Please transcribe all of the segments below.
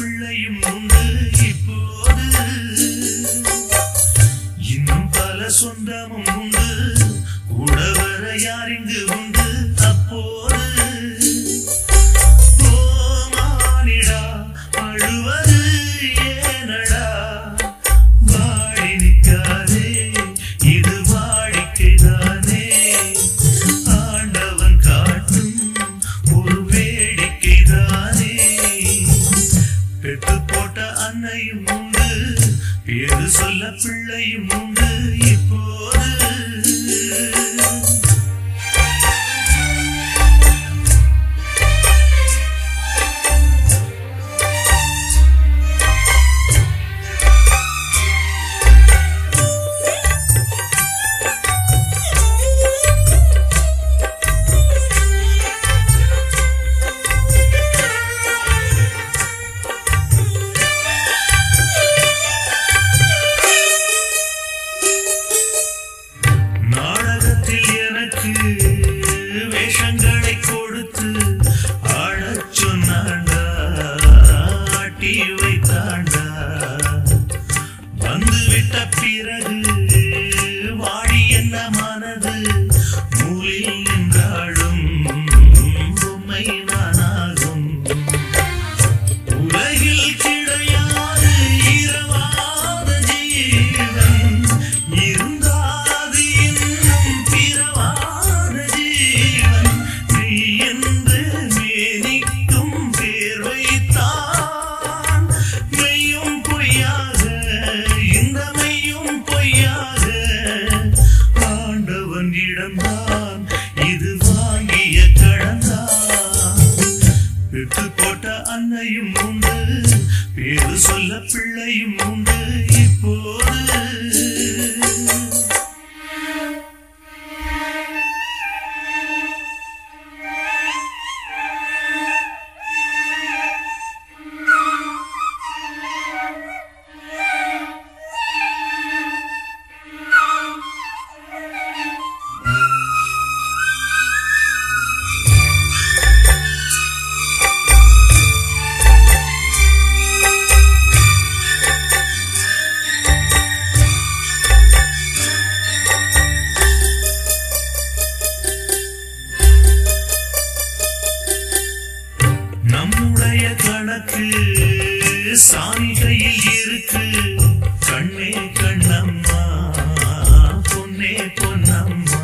பிள்ளையும் உண்டு இப்போது இன்னும் பல சொந்தமும் உண்டு கூட வர யார் இங்கு உண்டு அப்போது ஓ மானிடா அழுவது ஏனடா வாடி நிற்காதே இது வாடிக்கைதானே ஆண்டவன் காட்டும் ஒரு வேடிக்கைதானே பெற்று போட்ட அன்னையும் உண்டு பேரு சொல்ல பிள்ளையும் உண்டு இப்போது நாடகத்தில் எனக்கு வேஷங்களை கொடுத்து ஆடச் சொன்னாண்டா ஆட்டி வைத்தாண்டா வந்து விட்ட பிறகு வாடி என்ன மனது மூலில் நின்றாடும் பொம்மை நானாகும் உலகில் கிடையாது இரவாத ஜீவன் இருந்தாது இன்னும் பிறவாத ஜீவன் நீ என்று மேனிக்கும் பேர் வைத்தான் மெய்யும் பொய்யாக இந்த மெய்யும் பொய்யாக ஆண்டவன் இடம்தான் இது வாங்கிய கடன்தான் விட்டு போட்ட அன்னையும் உண்டு பேரு சொல்ல பிள்ளையும் உண்டு இப்போது நம்முடைய கணக்கு சாமி கையில் இருக்கு கண்ணே கண்ணம்மா பொன்னே பொன்னம்மா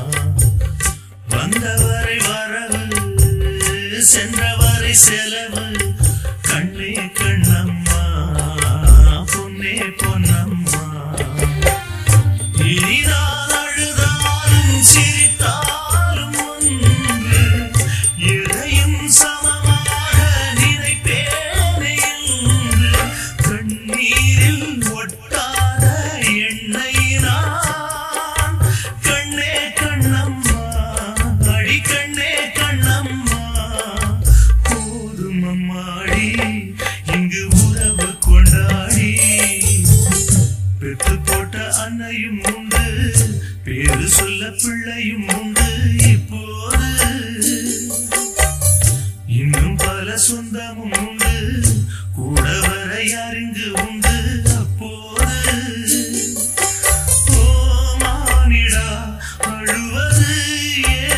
வந்தவரை வரவு சென்றவரை செலவு கண்ணே கண்ணம்மா பொன்னே பொன்னம்மா இனிதான் அழுதாலும் சிரித்தாலும் ஒன்று எதையும் சமமாக நினைப்பேனே என்று கண்ணீரில் ஒட்டாத எண்ணெய் நான் கண்ணே கண்ணம்மா அடி கண்ணே கண்ணம்மா போதும் அம்மாடி இங்கு உறவு கொண்டாடி பெற்று போட்ட அன்னையும் உண்டு பேரு சொல்ல பிள்ளையும் உண்டு இப்போது இன்னும் பல சொந்தமும் உண்டு கூட வர யாரிங்கு உண்டு அப்போது ஓ மானிடா அழுவது